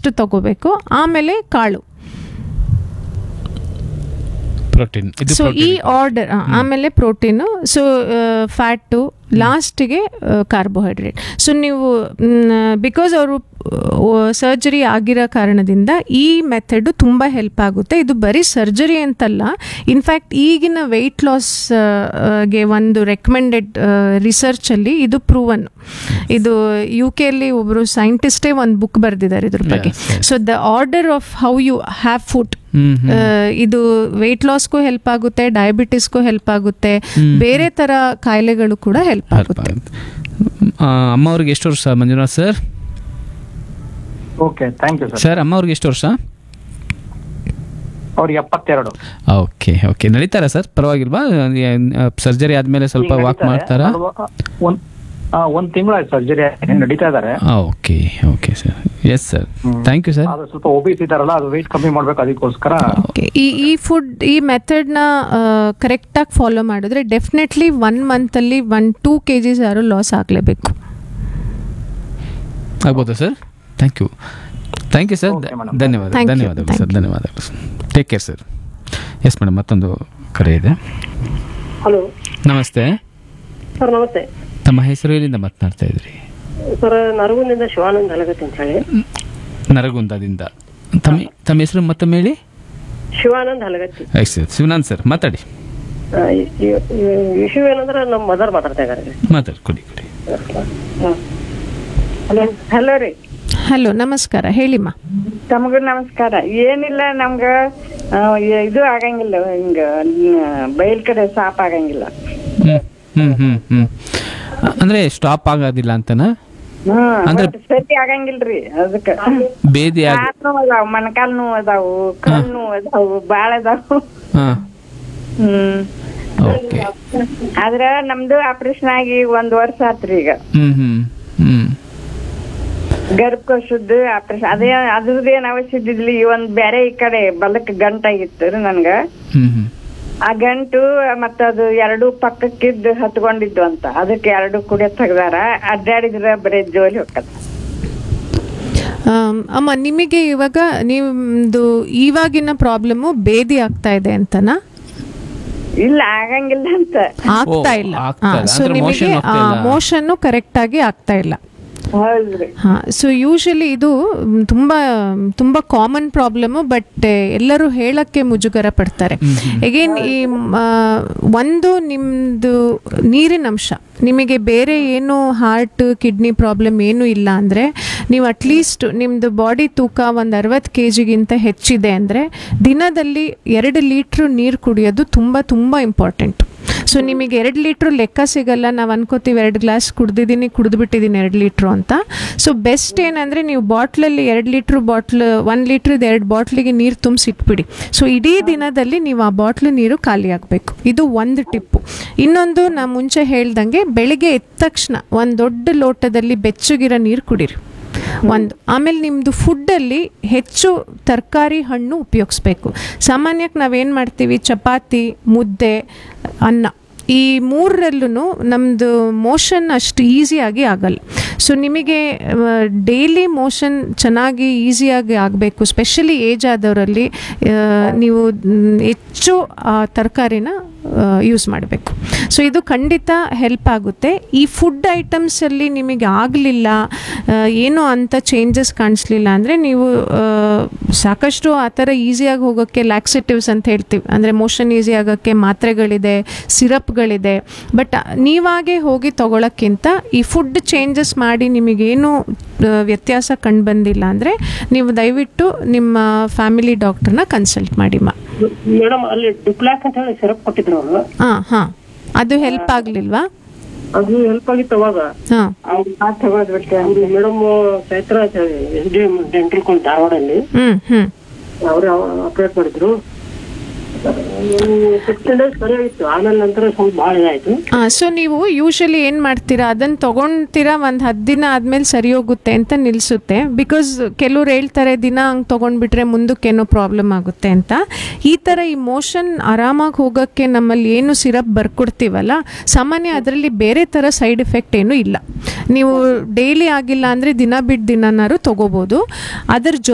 ಅಷ್ಟು ತಗೋಬೇಕು ಆಮೇಲೆ ಕಾಳು ಪ್ರೋಟೀನ್ ಇದು ಸೊ ಈ protein. ಆರ್ಡರ್ ಆಮೇಲೆ ಪ್ರೋಟೀನು ಸೊ ಫ್ಯಾಟು ಲಾಸ್ಟಿಗೆ ಕಾರ್ಬೋಹೈಡ್ರೇಟ್ ಸೊ ನೀವು ಬಿಕಾಸ್ ಅವರು ಸರ್ಜರಿ ಆಗಿರೋ ಕಾರಣದಿಂದ ಈ ಮೆಥಡು ತುಂಬ ಹೆಲ್ಪ್ ಆಗುತ್ತೆ ಇದು ಬರೀ ಸರ್ಜರಿ ಅಂತಲ್ಲ ಇನ್ಫ್ಯಾಕ್ಟ್ ಈಗಿನ ವೆಯ್ಟ್ ಲಾಸ್ಗೆ ಒಂದು ರೆಕಮೆಂಡೆಡ್ ರಿಸರ್ಚಲ್ಲಿ ಇದು ಪ್ರೂವನ್ ಇದು ಯು ಕೆಯಲ್ಲಿ ಒಬ್ಬರು ಸೈಂಟಿಸ್ಟೇ ಒಂದು ಬುಕ್ ಬರೆದಿದ್ದಾರೆ ಇದ್ರ ಬಗ್ಗೆ Yes, yes. So the order of how you have food hmm, hmm. ಇದು ವೆಯ್ಟ್ ಲಾಸ್ಗೂ ಹೆಲ್ಪ್ ಆಗುತ್ತೆ ಡಯಾಬಿಟಿಸ್ಗೂ ಹೆಲ್ಪ್ ಆಗುತ್ತೆ ಹ್ಮ್. ಬೇರೆ ತರ ಕಾಯಿಲೆಗಳು ಕೂಡ ಹೆಲ್ಪ್ Help ಆಗುತ್ತೆ ಆಗುತ್ತೆ. ಆ, ಅಮ್ಮ ಅವ್ರಿಗೆ ಎಷ್ಟು ವರ್ಷ Manjunath sir okay thank you sir sir ಅಮ್ಮ ಅವ್ರಿಗೆ ಎಷ್ಟು ವರ್ಷ ಅವ್ರಿಗೆ ಎಪ್ಪತ್ತೆರಡು ಓಕೆ ಓಕೆ ನಡೀತಾರಾ ಸರ್ ಪರವಾಗಿಲ್ವಾ ಸರ್ಜರಿ ಆದ್ಮೇಲೆ ಸ್ವಲ್ಪ ಈಗ ವಾಕ್ ನಡೀತಾರೆ. ಮಾಡ್ತಾರಾ ಅದು, ಒಂದ್ ಆ, ಒಂದ್ ತಿಂಗಳಾಯ್ತು ಸರ್ಜರಿ ನಡೀತಾ ಇದಾರೆ okay okay sir yes sir hmm. Thank you sir ಅದು ಸ್ವಲ್ಪ ಒಬೇಸ್ ಇದಾರಲ್ಲ ಅದು ವೆಯ್ಟ್ ಕಮ್ಮಿ ಮಾಡ್ಬೇಕು ಅದಕ್ಕೋಸ್ಕರ Okay. ಈ ಈ ಫುಡ್ ಈ ಮೆಥಡ್ನ ಕರೆಕ್ಟಾಗಿ ಫಾಲೋ ಮಾಡಿದ್ರೆ ಡೆಫಿನೆಟ್ಲಿ ಒನ್ ಮಂತಲ್ಲಿ ಒನ್ ಟೂ ಕೆ ಜಿಸ್ ಯಾರು ಲಾಸ್ ಆಗಲೇಬೇಕು ಆಗ್ಬೋದಾ sir thank you thank you sir Okay, madam. ಧನ್ಯವಾದ Thank you, ಧನ್ಯವಾದಗಳು thank ಸರ್ you. ಧನ್ಯವಾದಗಳು take care sir yes madam ಮತ್ತೊಂದು ಕರೆ ಇದೆ ಹಲೋ ನಮಸ್ತೆ ಸರ್ ನಮಸ್ತೆ ತಮ್ಮ ಹೆಸರು ಎಲ್ಲಿಂದ ಮಾತನಾಡ್ತಾ ಇದ್ರಿ ಸರ್ ನರಗುಂದಿಂದ ಶಿವಾನಂದ್ ಹಲಗತ್ತಿ ಅಂತ ಹೇಳಿ ನರಗುಂದದಿಂದ ತಮ್ಮ ತಮ್ಮ ಹೆಸರು ಮತ್ತೊಮ್ಮೆ ಹೇಳಿ ಶಿವಾನಂದ್ ಹಲಗತ್ತಿ ಆಯ್ತು ಸರ್ ಶಿವನಾಥ್ ಸರ್ ಮಾತಾಡಿ ಇಶ್ಯೂ ಏನಂದ್ರೆ ನಮ್ಮ ಮದರ್ ಮಾತಾಡ್ತಾ ಇದ್ದಾರೆ ಮಾತಾಡಿ ಕೊಡಿ ಕೊಡಿ ಹಲೋ ಹಲೋ ರೀ ಹಲೋ ನಮಸ್ಕಾರ ಹೇಳಿಮ್ಮ ತಮಗೂ ನಮಸ್ಕಾರ ಏನಿಲ್ಲ ನಮ್ಗ ಆ, ಇದು ಆಗಂಗಿಲ್ಲ ಹಿಂಗ ಬಯಲ್ ಕಡೆ ಸಾಪ್ ಆಗಂಗಿಲ್ಲ ಹ್ಮ್ ಹ್ಮ್ ಹ್ಮ್ ಹ್ಮ್ ಅಂದ್ರೆ ಸ್ಟಾಪ್ ಆಗೋದಿಲ್ಲ ಅಂತನಾ ಹ್ಮ್ ಅಂದ್ರೆ- ಒಟ್ ಸರಿ ಆಗಂಗಿಲ್ರಿ ಅದಕ್ಕ ಬೇದಿ ಆಗ ಕಾಲ್ ನೋವು ಅದಾವು ಮೊಣಕಾಲ್ ನೋವು ಅದಾವು ಕಣ್ ನೋವು ಅದಾವು ಬಾಳ ಅದಾವು ಹಾ ಹ್ಮ್ ಓಕೆ ಆದ್ರ ನಮ್ದು ಆಪರೇಷನ್ ಆಗಿ ಒಂದ್ ವರ್ಷ ಆತ್ರಿ ಈಗ ಹ್ಮ್ ಹ್ಮ್ ಹ್ಮ್ ಗರ್ಭಕೋಶದ್ದು ಆಪರೇಷನ್ ಅದೇ ಅದ್ರದ್ದೇನ್ ಅವಶ್ಯ ಇದ್ದಿದ್ಲಿ ಒಂದ್ ಬ್ಯಾರೆ ಈ ಕಡೆ ಬಲಕ್ ಗಂಟಾಗಿತ್ತು ರೀ ನನ್ಗ ಹ್ಮ್ ಹ್ಮ್ ಆ ಗಂಟು ಮತ್ತ ಅದು ಎರಡು ಪಕ್ಕಕ್ಕಿದ್ದು ಹತ್ಕೊಂಡಿದ್ದು ಅಂತ ಅದಕ್ಕೆ ಎರಡು ಕುಡಿಯ ತೆಗ್ದಾರ ಅಡ್ಡಾಡಿದ್ರ ಬರೀ ಜೋಲಿ ಹೋಗತ್ತ ಆಮ್, ಅಮ್ಮ ನಿಮಗೆ ಇವಾಗ ನಿಮ್ದು ಇವಾಗಿನ ಪ್ರಾಬ್ಲಮ್ಮು ಬೇದಿ ಆಗ್ತಾ ಇದೆ ಅಂತನಾ ಇಲ್ಲ ಆಗಂಗಿಲ್ಲ ಅಂತ ಆಗ್ತಾ ಓ, ಇಲ್ಲ ಆಗ್ತಾ ಇಲ್ಲ. ಸೊ ಅಂದ್ರೆ motion ನಿಮಗೆ ಹೋಗ್ತಾ ಇಲ್ಲ. ಮೋಷನ್ನು ಕರೆಕ್ಟಾಗಿ ಆಗ್ತಾ ಇಲ್ಲ ಹೌದ್ರಿ ಹಾ ಸೊ ಯೂಶಲಿ ಇದು ಮ್, ತುಂಬ ತುಂಬ ಕಾಮನ್ ಪ್ರಾಬ್ಲಮ್ಮು ಬಟ್ ಎಲ್ಲರೂ ಹೇಳಕ್ಕೆ ಮುಜುಗರ ಪಡ್ತಾರೆ ಎಗೇನ್ ಈ ಮ್, ಆ, ಒಂದು ನಿಮ್ಮದು ನೀರಿನ ಅಂಶ ನಿಮಗೆ ಬೇರೆ ಏನು ಹಾರ್ಟ್ ಕಿಡ್ನಿ ಪ್ರಾಬ್ಲಮ್ ಏನೂ ಇಲ್ಲ ಅಂದರೆ ನೀವು ಅಟ್ಲೀಸ್ಟ್ ನಿಮ್ಮದು ಬಾಡಿ ತೂಕ ಒಂದು ಅರವತ್ತು ಕೆ ಜಿಗಿಂತ ಹೆಚ್ಚಿದೆ ಅಂದರೆ ದಿನದಲ್ಲಿ ಎರಡು ಲೀಟ್ರ್ ನೀರು ಕುಡಿಯೋದು ತುಂಬ ತುಂಬ ಇಂಪಾರ್ಟೆಂಟ್ ಸೊ ನಿಮಗೆ ಎರಡು ಲೀಟ್ರ್ ಲೆಕ್ಕ ಸಿಗಲ್ಲ ನಾವು ಅನ್ಕೋತೀವಿ ಎರಡು ಗ್ಲಾಸ್ ಕುಡ್ದಿದ್ದೀನಿ ಕುಡಿದ್ಬಿಟ್ಟಿದ್ದೀನಿ ಎರಡು ಲೀಟ್ರು ಅಂತ ಸೊ ಬೆಸ್ಟ್ ಏನಂದರೆ ನೀವು ಬಾಟ್ಲಲ್ಲಿ ಎರಡು ಲೀಟ್ರ್ ಬಾಟ್ಲ್ ಒನ್ ಲೀಟ್ರದ್ದು ಎರಡು ಬಾಟ್ಲಿಗೆ ನೀರು ತುಂಬಿಸಿಟ್ಬಿಡಿ ಸೊ ಇಡೀ ದಿನದಲ್ಲಿ ನೀವು ಆ ಬಾಟ್ಲು ನೀರು ಖಾಲಿ ಆಗಬೇಕು ಇದು ಒಂದು ಟಿಪ್ಪು ಇನ್ನೊಂದು ನಾ ಮುಂಚೆ ಹೇಳ್ದಂಗೆ ಬೆಳಿಗ್ಗೆ ಎದ್ದ ತಕ್ಷಣ ಒಂದು ದೊಡ್ಡ ಲೋಟದಲ್ಲಿ ಬೆಚ್ಚಗಿರೋ ನೀರು ಕುಡೀರಿ ಒಂದು ಆಮೇಲೆ ನಿಮ್ಮದು ಫುಡ್ಡಲ್ಲಿ ಹೆಚ್ಚು ತರಕಾರಿ ಹಣ್ಣು ಉಪಯೋಗಿಸ್ಬೇಕು ಸಾಮಾನ್ಯಕ್ಕೆ ನಾವೇನು ಮಾಡ್ತೀವಿ ಚಪಾತಿ ಮುದ್ದೆ ಅನ್ನ ಈ ಮೂರರಲ್ಲೂ ನಮ್ಮದು ಮೋಷನ್ ಅಷ್ಟು ಈಸಿಯಾಗಿ ಆಗಲ್ಲ ಸೊ ನಿಮಗೆ ಡೈಲಿ ಮೋಷನ್ ಚೆನ್ನಾಗಿ ಈಸಿಯಾಗಿ ಆಗಬೇಕು ಸ್ಪೆಷಲಿ ಏಜ್ ಆದವರಲ್ಲಿ ಆ, ನೀವು ಮ್, ಹೆಚ್ಚು ತರಕಾರಿನ ಯೂಸ್ ಮಾಡಬೇಕು ಸೊ ಇದು ಖಂಡಿತ ಹೆಲ್ಪ್ ಆಗುತ್ತೆ ಈ ಫುಡ್ ಐಟಮ್ಸಲ್ಲಿ ನಿಮಗೆ ಆಗಲಿಲ್ಲ ಏನೋ ಅಂಥ ಚೇಂಜಸ್ ಕಾಣಿಸ್ಲಿಲ್ಲ ಅಂದರೆ ನೀವು ಆ, ಸಾಕಷ್ಟು ಆ ಥರ ಈಸಿಯಾಗಿ ಹೋಗೋಕ್ಕೆ ಲ್ಯಾಕ್ಸಿಟಿವ್ಸ್ ಅಂತ ಹೇಳ್ತೀವಿ ಅಂದರೆ ಮೋಷನ್ ಈಸಿ ಆಗೋಕ್ಕೆ ಮಾತ್ರೆಗಳಿದೆ ಸಿರಪ್ಗಳಿದೆ ಬಟ್ ನೀವಾಗೆ ಹೋಗಿ ತಗೊಳ್ಳೋಕ್ಕಿಂತ ಈ ಫುಡ್ ಚೇಂಜಸ್ ಮಾಡಿ ನಿಮಗೇನು ಆ, ವ್ಯತ್ಯಾಸ ಕಂಡು ಬಂದಿಲ್ಲ ಅಂದರೆ ನೀವು ದಯವಿಟ್ಟು ನಿಮ್ಮ ಫ್ಯಾಮಿಲಿ ಡಾಕ್ಟರ್ನ ಕನ್ಸಲ್ಟ್ ಮಾಡಿ ಮಾ ಮೇಡಮ್ ಅಲ್ಲಿ ಡುಪ್ಲಾಕ್ ಅಂತ ಹೇಳಿ ಸಿರಪ್ ಕೊಟ್ಟಿದ್ರು ಅವರು ಹಾಂ ಹಾಂ ಅದು ಹೆಲ್ಪ್ ಆಗಲಿಲ್ವಾ ಅದು ಹೆಲ್ಪ್ ಆಗಿತ್ತು ಅವಾಗ ಹಾಂ ಆ ತಗೋದ್ ಬಿಟ್ಟೆ ಮೇಡಮ್ ಚೈತ್ರ ಅಂತ ಹೇಳಿ S D M dental college ಧಾರವಾಡಲ್ಲಿ ಹ್ಞೂ ಹ್ಞೂ ಅವ್ರು ಆಪರೇಟ್ ಮಾಡಿದ್ರು ಫಿಫ್ಟೀನ್ ಡೇಸ್ ಸರಿ ಆಗಿತ್ತು ಆಮೇಲೆ ನಂತರ ಸ್ವಲ್ಪ ಭಾಳ ಇದಾಯ್ತು ಸೊ ನೀವು ಯೂಶಲಿ ಏನು ಮಾಡ್ತೀರಾ ಅದನ್ನು ತೊಗೊಳ್ತೀರಾ ಒಂದು ಹತ್ತು ದಿನ ಆದಮೇಲೆ ಸರಿ ಹೋಗುತ್ತೆ ಅಂತ ನಿಲ್ಲಿಸುತ್ತೆ ಬಿಕಾಸ್ ಕೆಲವ್ರು ಹೇಳ್ತಾರೆ ದಿನ ಹಂಗೆ ತೊಗೊಂಡ್ಬಿಟ್ರೆ ಮುಂದಕ್ಕೇನೋ ಪ್ರಾಬ್ಲಮ್ ಆಗುತ್ತೆ ಅಂತ ಈ ಥರ ಈ ಮೋಷನ್ ಆರಾಮಾಗಿ ಹೋಗೋಕ್ಕೆ ನಮ್ಮಲ್ಲಿ ಏನು ಸಿರಪ್ ಬರ್ಕೊಡ್ತೀವಲ್ಲ ಸಾಮಾನ್ಯ ಅದರಲ್ಲಿ ಬೇರೆ ಥರ ಸೈಡ್ ಎಫೆಕ್ಟ್ ಏನೂ ಇಲ್ಲ ನೀವು ಡೈಲಿ ಆಗಿಲ್ಲ ಅಂದರೆ ದಿನ ಬಿಟ್ಟು ದಿನನಾರು ತೊಗೋಬೋದು ಅದರ